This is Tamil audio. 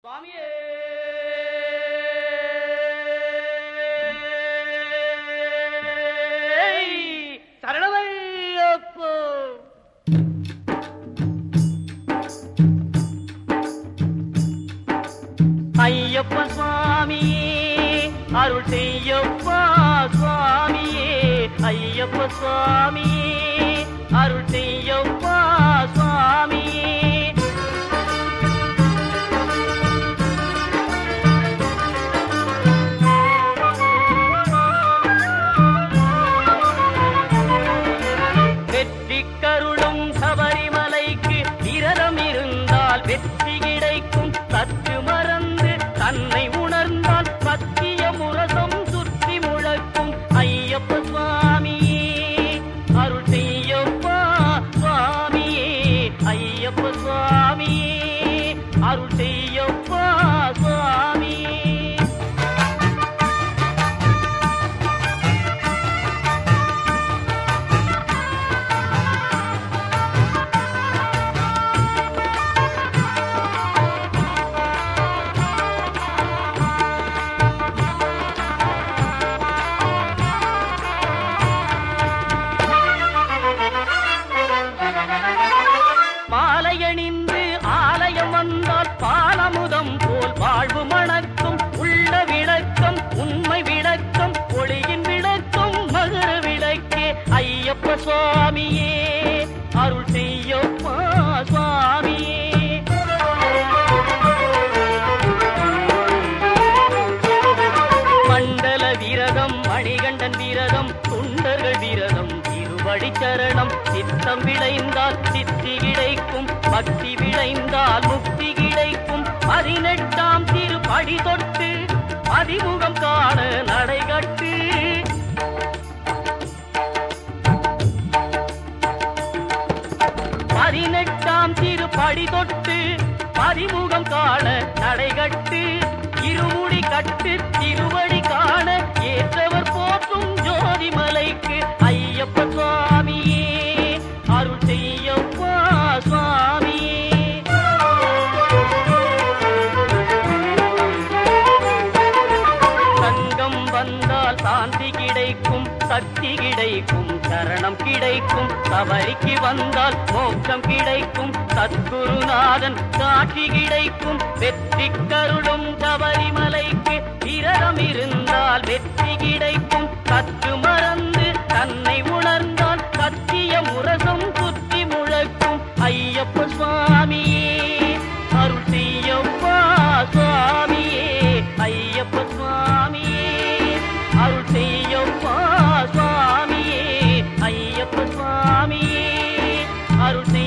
சுவாமியே சரணமையப்போ ஐயப்ப சுவாமியே அருள் செய்யப்பா சுவாமியே ஐயப்ப சுவாமியே அருள் செய்யப்பா சுவாமியே வெற்றி கருளும் சபரிமலைக்கு விரதம் இருந்தால் வெற்றி கிடைக்கும் சற்று மறந்து தன்னை உணர்ந்தால் சத்திய முரசம் சுற்றி முழக்கும் ஐயப்ப சுவாமியே அருள் செய்யப்பா சுவாமியே ஐயப்ப சுவாமியே அருள் செய்யப்பா சுவாமியே மாலையணிந்து ஆலயம் வந்தால் பாலமுதம் போல் வாழ்வு மணக்கும் உள்ள விளக்கம் உண்மை விளக்கம் ஒளியின் விளக்கம் மகர விளக்கே ஐயப்ப சுவாமியே அருள் செய்யப்பா சுவாமியே மண்டல விரதம் மணிகண்டன் விரதம் துண்டர்கள் விரதம் திருவடி சரணம் சித்தம் விளைந்தால் சித்தி கிடைக்கும் பக்தி விளைந்தால் முக்தி கிடைக்கும் பதினெட்டாம் திருப்படி தொட்டு அதிமுகம் காண நடைகட்டு பதினெட்டாம் திருப்படி தொட்டு பதிமுகம் காண நடைகட்டு இருமுடி கட்டு திருவடி காண ஏற்றவர் போற்றும் ஜோதிமலைக்கு ஐயப்ப சுவாமியே அருள் செய்யப்பா சுவாமியே சங்கம் வந்தால் சாந்தி கிடைக்கும் சக்தி கிடைக்கும் சரணம் கிடைக்கும் சபரிக்கு வந்தால் மோட்சம் கிடைக்கும் சத்குருநாதன் காட்சி கிடைக்கும் வெற்றி கருளும் சபரிமலைக்கு விரதம் இருந்தால் வெற்றி கிடைக்கும் சற்று மறந்து தன்னை உணர்ந்தால் சத்திய முரசம் சுற்றி முழக்கும் ஐயப்ப சுவாமியே அருள் செய்யப்பா சுவாமியே ஐயப்ப சுவாமியே அருள் செய்யப்பா சுவாமியே ஐயப்ப சுவாமியே அருள் செய்ய